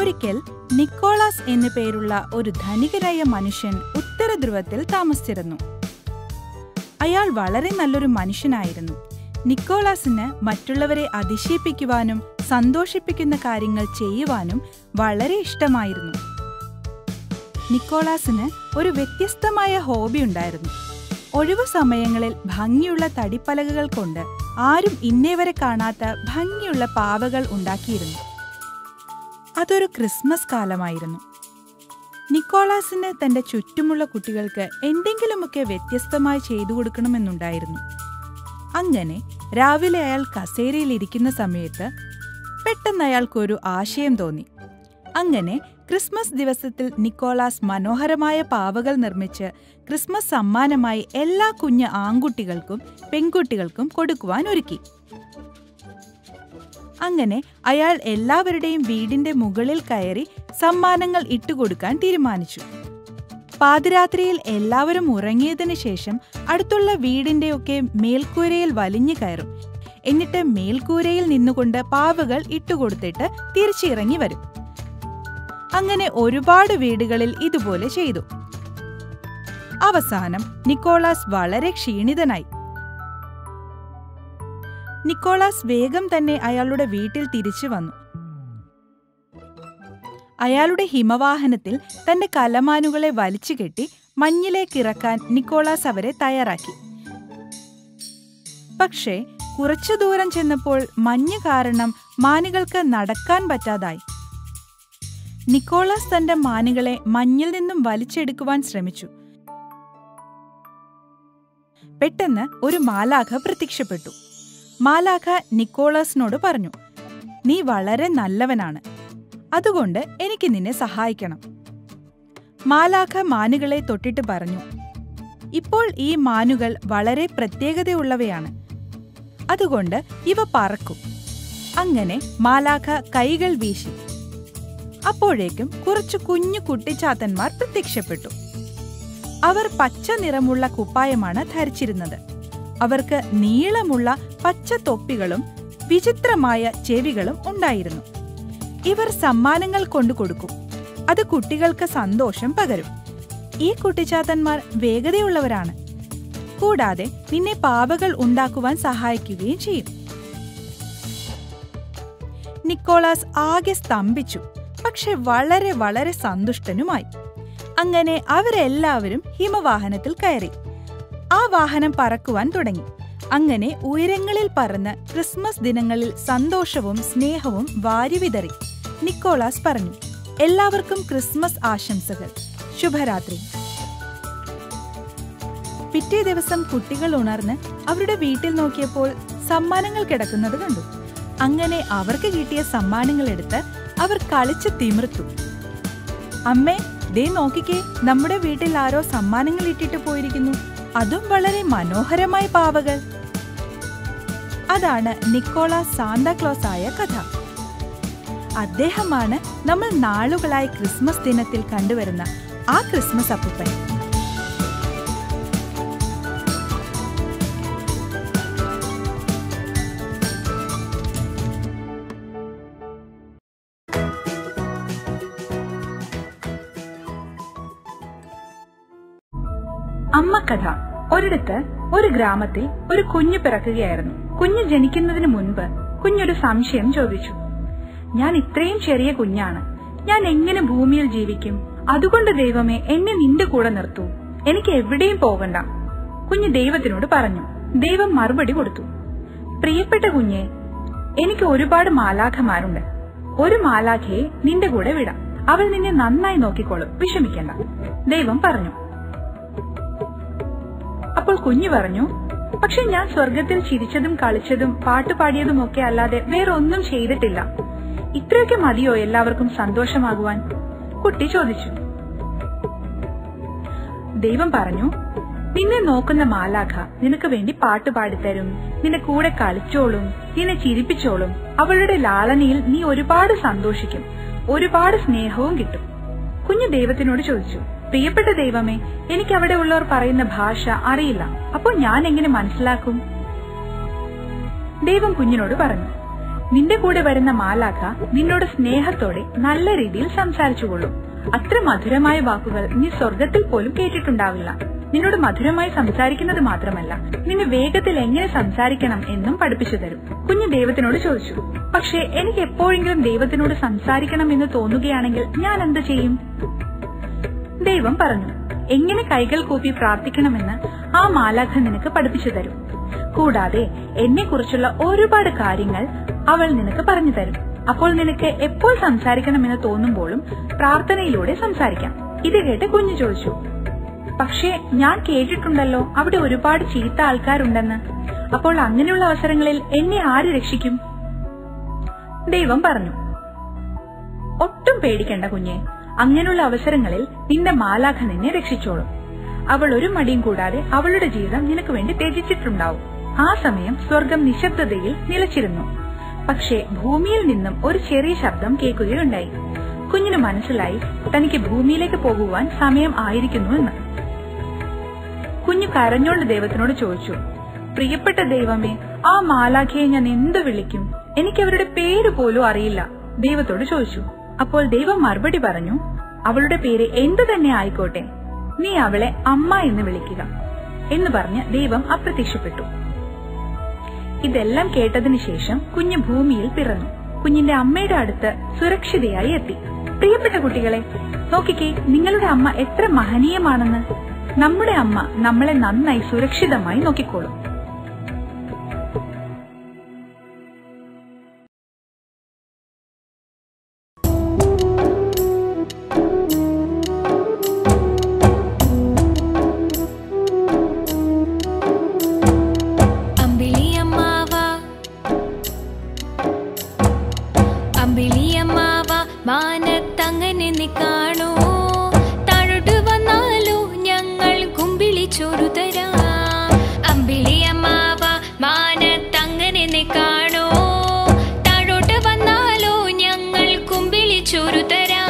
ഒരിക്കൽ നിക്കോളാസ് എന്നു പേരുള്ള ഒരു ധനികനായ മനുഷ്യൻ ഉത്തര ധ്രുവത്തിൽ താമസിച്ചിരുന്നു അയാൾ വളരെ നല്ലൊരു മനുഷ്യനായിരുന്നു നിക്കോളാസിന് മറ്റുള്ളവരെ അതിശയിപ്പിക്കുവാനും സന്തോഷിപ്പിക്കുന്ന കാര്യങ്ങൾ ചെയ്യുവാനും വളരെ ഇഷ്ടമായിരുന്നു നിക്കോളാസിന് ഒരു വ്യത്യസ്തമായ ഹോബി ഉണ്ടായിരുന്നു ഒഴിവു സമയങ്ങളിൽ ഭംഗിയുള്ള തടിപ്പലകകൾ കൊണ്ട് ആരും ഇന്നേവരെ കാണാത്ത ഭംഗിയുള്ള പാവകൾ ഉണ്ടാക്കിയിരുന്നു അതൊരു ക്രിസ്മസ് കാലമായിരുന്നു നിക്കോളാസിന് തന്റെ ചുറ്റുമുള്ള കുട്ടികൾക്ക് എന്തെങ്കിലുമൊക്കെ വ്യത്യസ്തമായി ചെയ്തു കൊടുക്കണമെന്നുണ്ടായിരുന്നു അങ്ങനെ രാവിലെ അയാൾ കസേരയിൽ ഇരിക്കുന്ന സമയത്ത് പെട്ടെന്ന് അയാൾക്കൊരു ആശയം തോന്നി അങ്ങനെ ക്രിസ്മസ് ദിവസത്തിൽ നിക്കോളാസ് മനോഹരമായ പാവകൾ നിർമ്മിച്ച് ക്രിസ്മസ് സമ്മാനമായി എല്ലാ കുഞ്ഞ് ആൺകുട്ടികൾക്കും പെൺകുട്ടികൾക്കും കൊടുക്കുവാൻ ഒരുക്കി അങ്ങനെ അയാൾ എല്ലാവരുടെയും വീടിന്റെ മുകളിൽ കയറി സമ്മാനങ്ങൾ ഇട്ടുകൊടുക്കാൻ തീരുമാനിച്ചു പാതിരാത്രിയിൽ എല്ലാവരും ഉറങ്ങിയതിനു ശേഷം അടുത്തുള്ള വീടിന്റെയൊക്കെ മേൽക്കൂരയിൽ വലിഞ്ഞു കയറും എന്നിട്ട് മേൽക്കൂരയിൽ നിന്നുകൊണ്ട് പാവകൾ ഇട്ടുകൊടുത്തിട്ട് തിരിച്ചിറങ്ങി വരും അങ്ങനെ ഒരുപാട് വീടുകളിൽ ഇതുപോലെ ചെയ്തു അവസാനം നിക്കോളാസ് വളരെ ക്ഷീണിതനായി നിക്കോളാസ് വേഗം തന്നെ അയാളുടെ വീട്ടിൽ തിരിച്ചു വന്നു അയാളുടെ ഹിമവാഹനത്തിൽ തന്റെ കലമാനുകളെ വലിച്ചു കെട്ടി മഞ്ഞിലേക്കിറക്കാൻ നിക്കോളാസ് അവരെ തയ്യാറാക്കി പക്ഷേ കുറച്ചു ദൂരം ചെന്നപ്പോൾ മഞ്ഞ് കാരണം മാനുകൾക്ക് നടക്കാൻ പറ്റാതായി നിക്കോളാസ് തന്റെ മാനുകളെ മഞ്ഞിൽ നിന്നും വലിച്ചെടുക്കുവാൻ ശ്രമിച്ചു പെട്ടെന്ന് ഒരു മാലാഖ പ്രത്യക്ഷപ്പെട്ടു മാലാഖ നിക്കോളാസിനോട് പറഞ്ഞു നീ വളരെ നല്ലവനാണ് അതുകൊണ്ട് എനിക്ക് നിന്നെ സഹായിക്കണം മാലാഖ മാനുകളെ തൊട്ടിട്ട് പറഞ്ഞു ഇപ്പോൾ ഈ മാനുകൾ വളരെ പ്രത്യേകതയുള്ളവയാണ് അതുകൊണ്ട് ഇവ പറക്കും അങ്ങനെ മാലാഖ കൈകൾ വീശി അപ്പോഴേക്കും കുറച്ചു കുഞ്ഞു കുട്ടിച്ചാത്തന്മാർ പ്രത്യക്ഷപ്പെട്ടു അവർ പച്ച നിറമുള്ള കുപ്പായമാണ് ധരിച്ചിരുന്നത് അവർക്ക് നീളമുള്ള പച്ച തൊപ്പികളും വിചിത്രമായ ചെവികളും ഉണ്ടായിരുന്നു ഇവർ സമ്മാനങ്ങൾ കൊണ്ടു കൊടുക്കും അത് കുട്ടികൾക്ക് സന്തോഷം പകരും ഈ കുട്ടിച്ചാത്തന്മാർ വേഗതയുള്ളവരാണ് കൂടാതെ നിന്നെ പാവകൾ ഉണ്ടാക്കുവാൻ സഹായിക്കുകയും ചെയ്യും നിക്കോളാസ് ആകെ സ്തംഭിച്ചു പക്ഷെ വളരെ വളരെ സന്തുഷ്ടനുമായി അങ്ങനെ അവരെല്ലാവരും ഹിമവാഹനത്തിൽ കയറി ആ വാഹനം പറക്കുവാൻ തുടങ്ങി അങ്ങനെ ഉയരങ്ങളിൽ പറന്ന് ക്രിസ്മസ് ദിനങ്ങളിൽ സന്തോഷവും സ്നേഹവും വാരിവിതറി നിക്കോളാസ് പറഞ്ഞു എല്ലാവർക്കും ക്രിസ്മസ് ആശംസകൾ ശുഭരാത്രി പിറ്റേ ദിവസം കുട്ടികൾ ഉണർന്ന് അവരുടെ വീട്ടിൽ നോക്കിയപ്പോൾ സമ്മാനങ്ങൾ കിടക്കുന്നത് കണ്ടു അങ്ങനെ അവർക്ക് കിട്ടിയ സമ്മാനങ്ങൾ എടുത്ത് അവർ കളിച്ച് തിമിർത്തു അമ്മേ ദേ നോക്കിക്കേ നമ്മുടെ വീട്ടിൽ ആരോ സമ്മാനങ്ങൾ ഇട്ടിട്ട് പോയിരിക്കുന്നു അതും വളരെ മനോഹരമായ പാവകൾ അതാണ് നിക്കോളാസ് സാന്താക്ലോസ് ആയ കഥ അദ്ദേഹമാണ് നമ്മൾ നാളുകളായി ക്രിസ്മസ് ദിനത്തിൽ കണ്ടുവരുന്ന ആ ക്രിസ്മസ് അപ്പൂപ്പൻ അമ്മ കഥ ഒരിടത്ത് ഒരു ഗ്രാമത്തിൽ ഒരു കുഞ്ഞു പിറക്കുകയായിരുന്നു കുഞ്ഞ് ജനിക്കുന്നതിന് മുൻപ് കുഞ്ഞൊരു സംശയം ചോദിച്ചു ഞാൻ ഇത്രയും ചെറിയ കുഞ്ഞാണ് ഞാൻ എങ്ങനെ ഭൂമിയിൽ ജീവിക്കും അതുകൊണ്ട് ദൈവമേ എന്നെ നിന്റെ കൂടെ നിർത്തൂ എനിക്ക് എവിടെയും പോകണ്ട കുഞ്ഞ് ദൈവത്തിനോട് പറഞ്ഞു ദൈവം മറുപടി കൊടുത്തു പ്രിയപ്പെട്ട കുഞ്ഞെ എനിക്ക് ഒരുപാട് മാലാഖമാരുണ്ട് ഒരു മാലാഖയെ നിന്റെ കൂടെ വിടാം അവൾ നിന്നെ നന്നായി നോക്കിക്കോളും വിഷമിക്കണ്ട ദൈവം പറഞ്ഞു അപ്പോൾ കുഞ്ഞു പറഞ്ഞു പക്ഷെ ഞാൻ സ്വർഗത്തിൽ ചിരിച്ചതും കളിച്ചതും പാട്ടുപാടിയതും ഒക്കെ അല്ലാതെ വേറെ ഒന്നും ചെയ്തിട്ടില്ല ഇത്രയൊക്കെ മതിയോ എല്ലാവർക്കും സന്തോഷമാകുവാൻ കുട്ടി ചോദിച്ചു ദൈവം പറഞ്ഞു നിന്നെ നോക്കുന്ന മാലാഖ നിനക്ക് വേണ്ടി പാട്ട് പാടിത്തരും നിന്റെ കൂടെ കളിച്ചോളും നിന്നെ ചിരിപ്പിച്ചോളും അവളുടെ ലാളനയിൽ നീ ഒരുപാട് സന്തോഷിക്കും ഒരുപാട് സ്നേഹവും കിട്ടും കുഞ്ഞു ദൈവത്തിനോട് ചോദിച്ചു പ്രിയപ്പെട്ട ദൈവമേ എനിക്ക് അവിടെ ഉള്ളവർ പറയുന്ന ഭാഷ അറിയില്ല അപ്പോൾ ഞാൻ എങ്ങനെ മനസ്സിലാക്കും ദൈവം കുഞ്ഞിനോട് പറഞ്ഞു നിന്റെ കൂടെ വരുന്ന മാലാഖ നിന്നോട് സ്നേഹത്തോടെ നല്ല രീതിയിൽ സംസാരിച്ചുകൊള്ളും അത്ര മധുരമായ വാക്കുകൾ നീ സ്വർഗത്തിൽ പോലും കേട്ടിട്ടുണ്ടാവില്ല നിന്നോട് മധുരമായി സംസാരിക്കുന്നത് മാത്രമല്ല നിന്നെ വേഗത്തിൽ എങ്ങനെ സംസാരിക്കണം എന്നും പഠിപ്പിച്ചു തരും കുഞ്ഞ് ദൈവത്തിനോട് ചോദിച്ചു പക്ഷേ എനിക്ക് എപ്പോഴെങ്കിലും ദൈവത്തിനോട് സംസാരിക്കണം എന്ന് തോന്നുകയാണെങ്കിൽ ഞാൻ എന്ത് ചെയ്യും ദൈവം പറഞ്ഞു എങ്ങനെ കൈകൾ കൂപ്പി പ്രാർത്ഥിക്കണമെന്ന് ആ മാലാഖ നിനക്ക് പഠിപ്പിച്ചു തരും കൂടാതെ എന്നെ കുറിച്ചുള്ള ഒരുപാട് കാര്യങ്ങൾ അവൾ നിനക്ക് പറഞ്ഞു തരും അപ്പോൾ നിനക്ക് എപ്പോൾ സംസാരിക്കണമെന്ന് തോന്നുമ്പോഴും പ്രാർത്ഥനയിലൂടെ സംസാരിക്കാം ഇത് കേട്ട് കുഞ്ഞു ചോദിച്ചു പക്ഷേ ഞാൻ കേട്ടിട്ടുണ്ടല്ലോ അവിടെ ഒരുപാട് ചീത്ത ആൾക്കാരുണ്ടെന്ന് അപ്പോൾ അങ്ങനെയുള്ള അവസരങ്ങളിൽ എന്നെ ആര് രക്ഷിക്കും ദൈവം പറഞ്ഞു ഒട്ടും പേടിക്കണ്ട കുഞ്ഞെ അങ്ങനെയുള്ള അവസരങ്ങളിൽ നിന്റെ മാലാഖ നിന്നെ രക്ഷിച്ചോളും അവൾ ഒരു മടിയും കൂടാതെ അവളുടെ ജീവിതം നിനക്ക് വേണ്ടി ത്യജിച്ചിട്ടുണ്ടാവും ആ സമയം സ്വർഗം നിശബ്ദതയിൽ നിലച്ചിരുന്നു പക്ഷേ ഭൂമിയിൽ നിന്നും ഒരു ചെറിയ ശബ്ദം കേൾക്കുകയുണ്ടായി കുഞ്ഞിന് മനസ്സിലായി തനിക്ക് ഭൂമിയിലേക്ക് പോകുവാൻ സമയം ആയിരിക്കുന്നു എന്ന് കുഞ്ഞു കരഞ്ഞോണ്ട് ദൈവത്തിനോട് ചോദിച്ചു പ്രിയപ്പെട്ട ദൈവമേ ആ മാലാഖയെ ഞാൻ എന്തു വിളിക്കും എനിക്ക് അവരുടെ പേര് പോലും അറിയില്ല ദൈവത്തോട് ചോദിച്ചു അപ്പോൾ ദൈവം മറുപടി പറഞ്ഞു അവളുടെ പേര് എന്തു തന്നെ ആയിക്കോട്ടെ നീ അവളെ അമ്മ എന്ന് വിളിക്കുക എന്ന് പറഞ്ഞ് ദൈവം അപ്രത്യക്ഷപ്പെട്ടു ഇതെല്ലാം കേട്ടതിനു ശേഷം കുഞ്ഞ് ഭൂമിയിൽ പിറന്നു കുഞ്ഞിന്റെ അമ്മയുടെ അടുത്ത് സുരക്ഷിതയായി എത്തി പ്രിയപ്പെട്ട കുട്ടികളെ നോക്കിക്കേ നിങ്ങളുടെ അമ്മ എത്ര മഹനീയമാണെന്ന് നമ്മുടെ അമ്മ നമ്മളെ നന്നായി സുരക്ഷിതമായി നോക്കിക്കോളും അമ്പിളിയമ്മാവ അമ്പിളിയമ്മാവ മാനത്തങ്ങനെ നീ കാണൂ താഴോട്ട് വന്നാലോ ഞങ്ങൾ കുമ്പിളിച്ചോറു തരാം അമ്പിളിയമ്മാവ മാനത്തങ്ങനെ നീ കാണൂ താഴോട്ട് വന്നാലോ ഞങ്ങൾ കുമ്പിളിച്ചോറു തരാം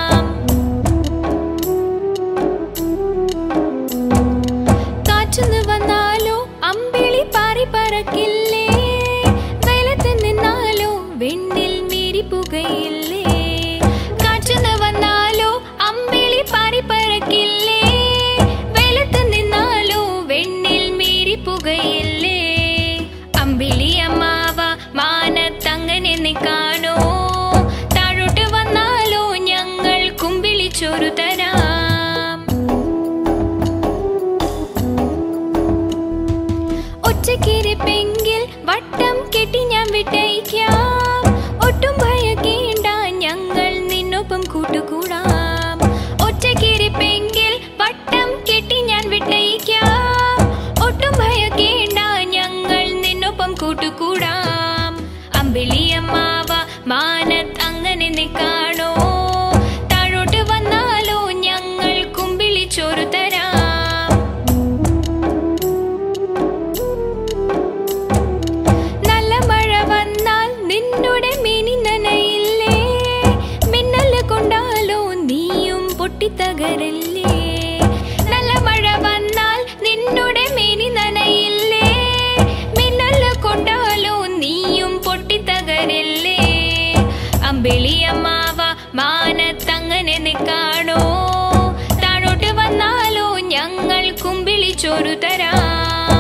കാറ്റുന്ന് വന്നാലോ അമ്പിളി പാറി പറക്കില്ലേ വെയിലത്ത് നിന്നാലോ വെണ്ണിൽ മീരി പുകയില്ലേ കാറ്റുന്ന് വന്നാലോ അമ്പിളി പാറി പറക്കില്ലേ വെയിലത്ത് നിന്നാലോ വെണ്ണിൽ മീരി പുകയില്ലേ അമ്പിളി അമ്മാവ മാനത്തങ്ങനെ നീ കാണോ താഴോട്ട് വന്നാലോ ഞങ്ങൾ കുമ്പിളിച്ചോരു തരാം ഒറ്റക്കിരിപ്പെങ്കിൽ വട്ടം കെട്ടി ഞാൻ വിട്ടയക്കാം ഒട്ടും ഭയക്കേണ്ട ഞങ്ങൾ നിന്നൊപ്പം കൂട്ടുകൂടാം ഒറ്റക്കിരിപ്പെങ്കിൽ വട്ടം കെട്ടി ഞാൻ വിട്ടയക്കാം ഒട്ടും ഭയക്കേണ്ട ഞങ്ങൾ നിന്നൊപ്പം കൂട്ടുകൂടാം അമ്പിളിയമ്മാവ മാനത്ത് അങ്ങനെ നീ കാണോ താഴോട്ട് വന്നാലോ ഞങ്ങൾ കുമ്പിളിച്ചോരു തരാം നല്ല മഴ വന്നാൽ നിന്നുടെ മിനി നനയില്ലേ മിന്നല് കൊണ്ടാലോ നീയും പൊട്ടിത്തകരല്ലേ നല്ല മഴ വന്നാൽ നിന്നുടെ മിനി നനയില്ലേ മിന്നല് കൊണ്ടാലോ നീയും പൊട്ടിത്തകരല്ലേ അമ്പിളിയമ്മാവ മാനത്തങ്ങനെ നിക്കാണോ താഴോട്ട് വന്നാലോ ഞങ്ങൾ കുമ്പിളിച്ചോരു തരാം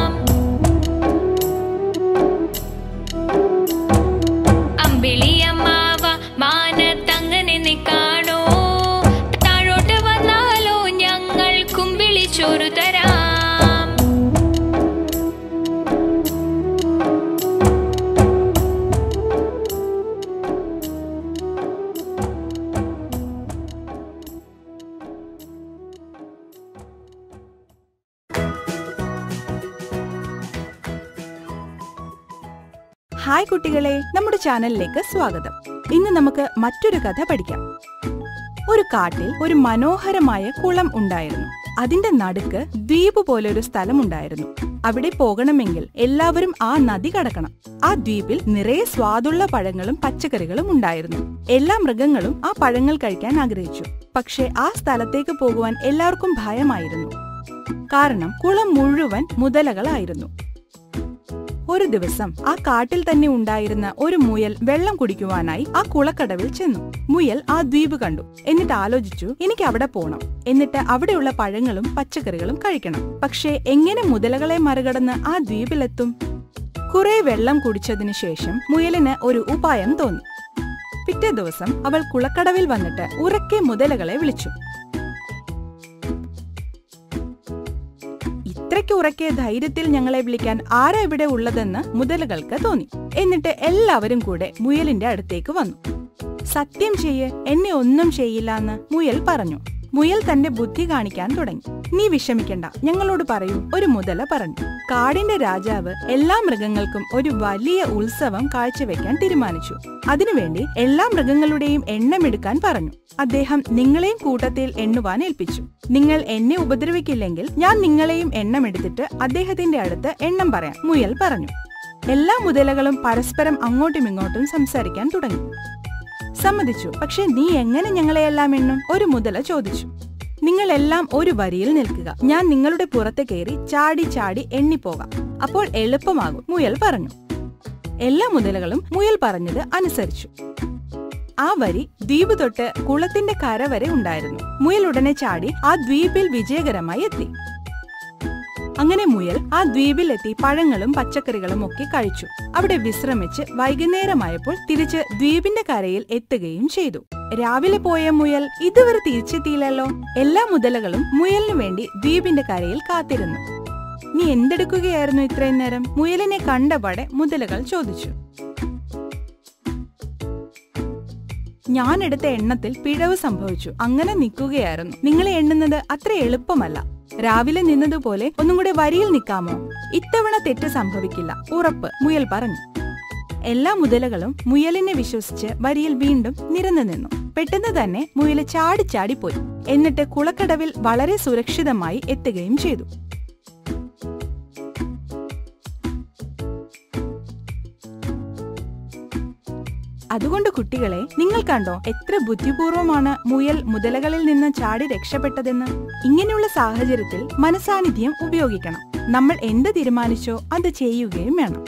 അമ്പിളിയമ്മാവ മാനത്തങ്ങനെ നിക്കാണോ താഴോട്ട് വന്നാലോ ഞങ്ങൾ കുമ്പിളിച്ചോരു തരാം ഹായ് കുട്ടികളെ നമ്മുടെ ചാനലിലേക്ക് സ്വാഗതം ഇന്ന് നമുക്ക് മറ്റൊരു കഥ പഠിക്കാം ഒരു കാട്ടിൽ ഒരു മനോഹരമായ കുളം ഉണ്ടായിരുന്നു അതിന്റെ നടുക്ക് ദ്വീപ് പോലൊരു സ്ഥലമുണ്ടായിരുന്നു അവിടെ പോകണമെങ്കിൽ എല്ലാവരും ആ നദി കടക്കണം ആ ദ്വീപിൽ നിറയെ സ്വാദുള്ള പഴങ്ങളും പച്ചക്കറികളും ഉണ്ടായിരുന്നു എല്ലാ മൃഗങ്ങളും ആ പഴങ്ങൾ കഴിക്കാൻ ആഗ്രഹിച്ചു പക്ഷെ ആ സ്ഥലത്തേക്ക് പോകുവാൻ എല്ലാവർക്കും ഭയമായിരുന്നു കാരണം കുളം മുഴുവൻ മുതലകളായിരുന്നു ഒരു ദിവസം ആ കാട്ടിൽ തന്നെ ഉണ്ടായിരുന്ന ഒരു മുയൽ വെള്ളം കുടിക്കുവാനായി ആ കുളക്കടവിൽ ചെന്നു മുയൽ ആ ദ്വീപ് കണ്ടു എന്നിട്ട് ആലോചിച്ചു എനിക്ക് അവിടെ പോണം എന്നിട്ട് അവിടെയുള്ള പഴങ്ങളും പച്ചക്കറികളും കഴിക്കണം പക്ഷേ എങ്ങനെ മുതലകളെ മറികടന്ന് ആ ദ്വീപിലെത്തും കുറെ വെള്ളം കുടിച്ചതിനു ശേഷം മുയലിന് ഒരു ഉപായം തോന്നി പിറ്റേ ദിവസം അവൾ കുളക്കടവിൽ വന്നിട്ട് ഉറക്കെ മുതലകളെ വിളിച്ചു ഇത്രയ്ക്ക് ഉറക്കെ ധൈര്യത്തിൽ ഞങ്ങളെ വിളിക്കാൻ ആരാ ഇവിടെ ഉള്ളതെന്ന് മുതലുകൾക്ക് തോന്നി എന്നിട്ട് എല്ലാവരും കൂടെ മുയലിന്റെ അടുത്തേക്ക് വന്നു സത്യം ചെയ്യ് എന്നെ ഒന്നും ചെയ്യില്ല എന്ന് മുയൽ പറഞ്ഞു മുയൽ തന്റെ ബുദ്ധി കാണിക്കാൻ തുടങ്ങി നീ വിഷമിക്കണ്ട ഞങ്ങളോട് പറയൂ ഒരു മുതല പറഞ്ഞു കാടിന്റെ രാജാവ് എല്ലാ മൃഗങ്ങൾക്കും ഒരു വലിയ ഉത്സവം കാഴ്ചവെക്കാൻ തീരുമാനിച്ചു അതിനുവേണ്ടി എല്ലാ മൃഗങ്ങളുടെയും എണ്ണമെടുക്കാൻ പറഞ്ഞു അദ്ദേഹം നിങ്ങളെയും കൂട്ടത്തിൽ എണ്ണുവാൻ ഏൽപ്പിച്ചു നിങ്ങൾ എന്നെ ഉപദ്രവിക്കില്ലെങ്കിൽ ഞാൻ നിങ്ങളെയും എണ്ണമെടുത്തിട്ട് അദ്ദേഹത്തിന്റെ അടുത്ത് എണ്ണം പറയാം മുയൽ പറഞ്ഞു എല്ലാ മുതലകളും പരസ്പരം അങ്ങോട്ടും ഇങ്ങോട്ടും സംസാരിക്കാൻ തുടങ്ങി സമ്മതിച്ചു പക്ഷെ നീ എങ്ങനെ ഞങ്ങളെയെല്ലാം എണ്ണും ഒരു മുതല ചോദിച്ചു നിങ്ങളെല്ലാം ഒരു വരിയിൽ നിൽക്കുക ഞാൻ നിങ്ങളുടെ പുറത്ത് കയറി ചാടി ചാടി എണ്ണിപ്പോകാം അപ്പോൾ എളുപ്പമാകും മുയൽ പറഞ്ഞു എല്ലാ മുതലകളും മുയൽ പറഞ്ഞത് അനുസരിച്ചു ആ വരി ദ്വീപ് തൊട്ട് കുളത്തിന്റെ കര വരെ ഉണ്ടായിരുന്നു മുയൽ ഉടനെ ചാടി ആ ദ്വീപിൽ വിജയകരമായി എത്തി അങ്ങനെ മുയൽ ആ ദ്വീപിലെത്തി പഴങ്ങളും പച്ചക്കറികളും ഒക്കെ കഴിച്ചു അവിടെ വിശ്രമിച്ച് വൈകുന്നേരമായപ്പോൾ തിരിച്ച് ദ്വീപിന്റെ കരയിൽ എത്തുകയും ചെയ്തു രാവിലെ പോയ മുയൽ ഇതുവരെ തിരിച്ചെത്തിയില്ലല്ലോ എല്ലാ മുതലകളും മുയലിനു വേണ്ടി ദ്വീപിന്റെ കരയിൽ കാത്തിരുന്നു നീ എന്തെടുക്കുകയായിരുന്നു ഇത്രയും നേരം മുയലിനെ കണ്ടപാടെ മുതലകൾ ചോദിച്ചു ഞാൻ എടുത്ത എണ്ണത്തിൽ പിഴവ് സംഭവിച്ചു അങ്ങനെ നിൽക്കുകയായിരുന്നു നിങ്ങളെ എണ്ണുന്നത് അത്ര എളുപ്പമല്ല രാവിലെ നിന്നതുപോലെ ഒന്നും കൂടെ വരിയിൽ നിൽക്കാമോ ഇത്തവണ തെറ്റ് സംഭവിക്കില്ല ഉറപ്പ് മുയൽ പറഞ്ഞു എല്ലാ മുതലകളും മുയലിനെ വിശ്വസിച്ച് വരിയിൽ വീണ്ടും നിരന്നു നിന്നു പെട്ടെന്ന് തന്നെ മുയല് ചാടി ചാടിപ്പോയി എന്നിട്ട് കുളക്കടവിൽ വളരെ സുരക്ഷിതമായി എത്തുകയും ചെയ്തു അതുകൊണ്ട് കുട്ടികളെ നിങ്ങൾ കണ്ടോ എത്ര ബുദ്ധിപൂർവമാണ് മുയൽ മുതലകളിൽ നിന്ന് ചാടി രക്ഷപ്പെട്ടതെന്ന് ഇങ്ങനെയുള്ള സാഹചര്യത്തിൽ മനസാന്നിധ്യം ഉപയോഗിക്കണം നമ്മൾ എന്ത് തീരുമാനിച്ചോ അത് ചെയ്യുകയും വേണം